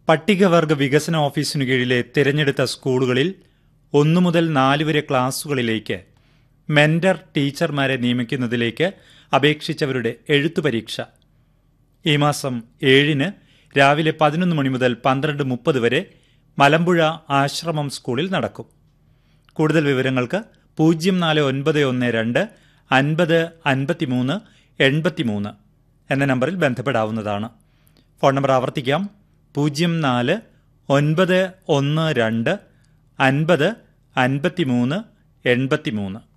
പട്ടികവർഗ വികസന ഓഫീസിനു കീഴിലെ തിരഞ്ഞെടുത്ത സ്കൂളുകളിൽ ഒന്നു മുതൽ നാല് വരെ ക്ലാസുകളിലേക്ക് മെന്റർ ടീച്ചർമാരെ നിയമിക്കുന്നതിലേക്ക് അപേക്ഷിച്ചവരുടെ എഴുത്തു പരീക്ഷ ഈ മാസം ഏഴിന് രാവിലെ പതിനൊന്ന് മണി മുതൽ പന്ത്രണ്ട് മുപ്പത് വരെ മലമ്പുഴ ആശ്രമം സ്കൂളിൽ നടക്കും കൂടുതൽ വിവരങ്ങൾക്ക് പൂജ്യം നാല് ഒൻപത് ഒന്ന് രണ്ട് അൻപത് അൻപത്തിമൂന്ന് എൺപത്തിമൂന്ന് എന്ന നമ്പറിൽ ബന്ധപ്പെടാവുന്നതാണ് ഫോൺ നമ്പർ ആവർത്തിക്കാം പൂജ്യം നാല് ഒൻപത് ഒന്ന് രണ്ട് അൻപത് അൻപത്തിമൂന്ന് എൺപത്തിമൂന്ന്